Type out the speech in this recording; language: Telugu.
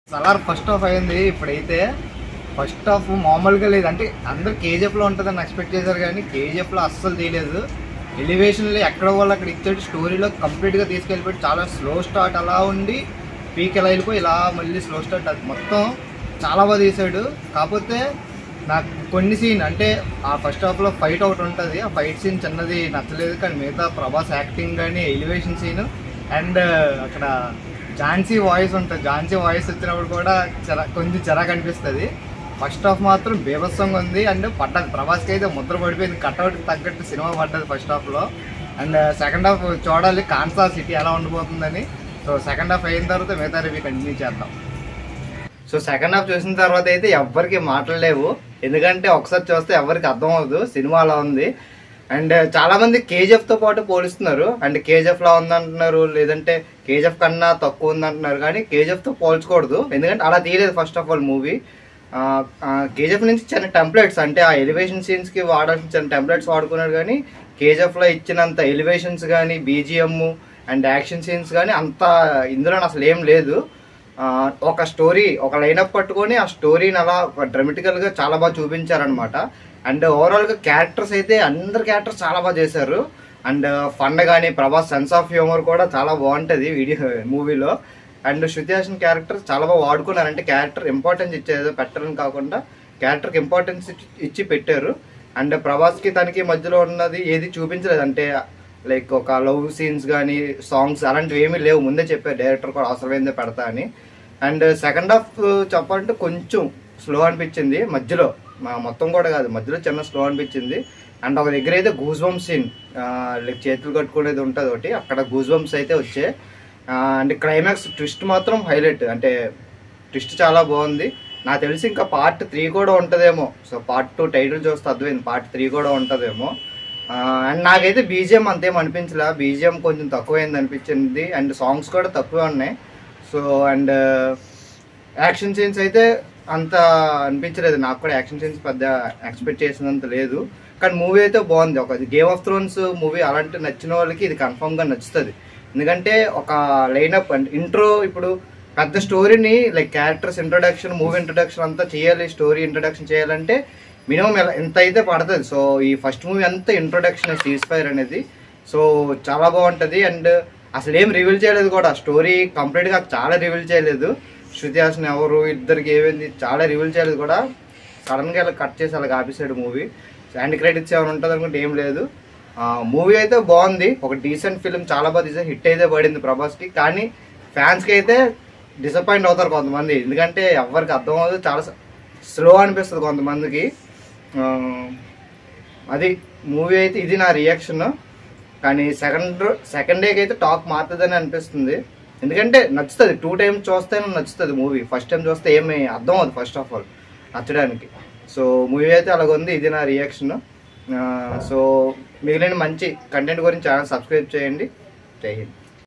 సలార్ ఫస్ట్ హాఫ్ అయింది ఇప్పుడైతే ఫస్ట్ హాఫ్ మామూలుగా లేదు అంటే అందరు కేజీఎఫ్లో ఉంటుందని ఎక్స్పెక్ట్ చేశారు కానీ కేజీఎఫ్లో అస్సలు తీయలేదు ఎలివేషన్లో ఎక్కడ వాళ్ళు అక్కడ ఇచ్చాడు స్టోరీలో కంప్లీట్గా తీసుకెళ్ళిపోయి చాలా స్లో స్టార్ట్ అలా ఉండి పీక్ ఎలా వెళ్ళిపోయి ఇలా మళ్ళీ స్లో స్టార్ట్ అది మొత్తం చాలా బాగా తీశాడు కాకపోతే నాకు కొన్ని సీన్ అంటే ఆ ఫస్ట్ హాఫ్లో ఫైట్ ఒకటి ఉంటుంది ఆ ఫైట్ సీన్ చిన్నది నచ్చలేదు కానీ మిగతా ప్రభాస్ యాక్టింగ్ కానీ ఎలివేషన్ సీన్ అండ్ అక్కడ ఝాన్సీ వాయిస్ ఉంటుంది ఝాన్సీ వాయిస్ వచ్చినప్పుడు కూడా చెర కొంచెం చెరాకు అనిపిస్తుంది ఫస్ట్ హాఫ్ మాత్రం బీభత్సంగా ఉంది అండ్ పడ్డది ప్రభాస్కి అయితే ముద్ర పడిపోయింది కట్అవుట్కి తగ్గట్టు సినిమా పడ్డది ఫస్ట్ హాఫ్లో అండ్ సెకండ్ హాఫ్ చూడాలి కాన్సా సిటీ ఎలా ఉండిపోతుందని సో సెకండ్ హాఫ్ అయిన తర్వాత మిగతా రివ్యూ కంటిన్యూ చేద్దాం సో సెకండ్ హాఫ్ చూసిన తర్వాత అయితే ఎవ్వరికి మాట్లాడలేవు ఎందుకంటే ఒకసారి చూస్తే ఎవరికి అర్థం అవ్వదు సినిమా అలా ఉంది అండ్ చాలా మంది కేజీఎఫ్ తో పాటు పోలుస్తున్నారు అండ్ కేజీఎఫ్ లా ఉందంటున్నారు లేదంటే కేజీఎఫ్ కన్నా తక్కువ ఉందంటున్నారు కానీ కేజీఎఫ్ తో పోల్చకూడదు ఎందుకంటే అలా తీయలేదు first of all movie KGF నుంచి చిన్న టెంప్లెట్స్ అంటే ఆ ఎలివేషన్ సీన్స్ కి వాడాల్సిన చిన్న టెంప్లెట్స్ వాడుకున్నారు కానీ కేజీఎఫ్ లో ఇచ్చినంత ఎలివేషన్స్ కానీ బీజిఎం అండ్ యాక్షన్ సీన్స్ కానీ అంత ఇందులో అసలు ఏం లేదు ఆ, ఒక స్టోరీ ఒక లైనప్ పట్టుకొని ఆ స్టోరీని అలా డ్రమటికల్ గా చాలా బాగా చూపించారనమాట అండ్ ఓవరాల్ గా క్యారెక్టర్స్ అయితే అందరు క్యారెక్టర్స్ చాలా బాగా చేశారు అండ్ ఫండ్ కానీ ప్రభాస్ సెన్స్ ఆఫ్ హ్యూమర్ కూడా చాలా బాగుంటది వీడియో మూవీలో అండ్ శృతి హాసన్ క్యారెక్టర్ చాలా బాగా వాడుకున్నారు అంటే క్యారెక్టర్ ఇంపార్టెన్స్ ఇచ్చేది పెట్టరని కాకుండా క్యారెక్టర్కి ఇంపార్టెన్స్ ఇచ్చి పెట్టారు అండ్ ప్రభాస్కి తనకి మధ్యలో ఉన్నది ఏది చూపించలేదు అంటే లైక్ ఒక లవ్ సీన్స్ కానీ సాంగ్స్ అలాంటివి ఏమీ లేవు ముందే చెప్పారు డైరెక్టర్ కూడా అవసరమైందే పెడతా అని అండ్ సెకండ్ హాఫ్ చెప్పాలంటే కొంచెం స్లో అనిపించింది మధ్యలో మా మొత్తం కూడా కాదు మధ్యలో చిన్న స్లో అనిపించింది అండ్ ఒక దగ్గర అయితే గూజ్ బంప్స్ సీన్ లైక్ చేతులు కట్టుకునేది ఉంటుంది ఒకటి అక్కడ గూజ్ బంప్స్ అయితే వచ్చాయి అండ్ క్లైమాక్స్ ట్విస్ట్ మాత్రం హైలైట్ అంటే ట్విస్ట్ చాలా బాగుంది నాకు తెలిసి ఇంకా పార్ట్ త్రీ కూడా ఉంటుందేమో సో పార్ట్ టూ టైటిల్ చూస్తే అర్థమైంది పార్ట్ త్రీ కూడా ఉంటుందేమో అండ్ నాకైతే బీజిఎం అంతేం అనిపించలే బీజిఎం కొంచెం తక్కువైంది అనిపించింది అండ్ సాంగ్స్ కూడా తక్కువే ఉన్నాయి సో అండ్ యాక్షన్ సీన్స్ అయితే అంత అనిపించలేదు నాకు కూడా యాక్షన్ సీన్స్ పెద్ద ఎక్స్పెక్ట్ చేసినంత లేదు కానీ మూవీ అయితే బాగుంది ఒక గేమ్ ఆఫ్ థ్రోన్స్ మూవీ అలాంటి నచ్చిన వాళ్ళకి ఇది కన్ఫామ్గా నచ్చుతుంది ఎందుకంటే ఒక లైనప్ అంటే ఇంట్రో ఇప్పుడు పెద్ద స్టోరీని like characters introduction movie introduction అంతా చేయాలి స్టోరీ ఇంట్రొడక్షన్ చేయాలంటే మినిమం ఎలా ఎంత అయితే పడుతుంది సో ఈ ఫస్ట్ మూవీ అంతా ఇంట్రొడక్షన్ సీజ్ ఫైర్ అనేది సో చాలా బాగుంటుంది అండ్ అసలు ఏం రివీల్ చేయలేదు కూడా స్టోరీ కంప్లీట్గా చాలా రివీల్ చేయలేదు శృతి హాసన్ ఎవరు ఇద్దరికి ఏమైంది చాలా రివీల్ చేయలేదు కూడా సడన్గా ఇలా కట్ చేసి అలా ఆపేసాడు మూవీ అండ్ క్రెడిట్స్ ఏమైనా ఉంటుంది అనుకుంటే ఏం లేదు మూవీ అయితే బాగుంది ఒక డీసెంట్ ఫిల్మ్ చాలా బాగా తీసారు హిట్ అయితే పడింది ప్రభాస్కి కానీ ఫ్యాన్స్కి అయితే డిసప్పాయింట్ అవుతారు కొంతమంది ఎందుకంటే ఎవరికి అర్థం అవ్వదు చాలా స్లో అనిపిస్తుంది కొంతమందికి ఆ, అది మూవీ అయితే ఇది నా రియాక్షన్ కానీ సెకండ్ సెకండ్ డేకి అయితే టాక్ మారుతుందని అనిపిస్తుంది ఎందుకంటే నచ్చుతుంది టూ టైమ్స్ చూస్తేనే నచ్చుతుంది మూవీ ఫస్ట్ టైం చూస్తే ఏమి అర్థం అవుతుంది ఫస్ట్ ఆఫ్ ఆల్ నచ్చడానికి సో మూవీ అయితే అలాగ ఉంది ఇది నా రియాక్షన్ సో మిగిలిన మంచి కంటెంట్ గురించి ఛానల్ సబ్స్క్రైబ్ చేయండి జై హింద్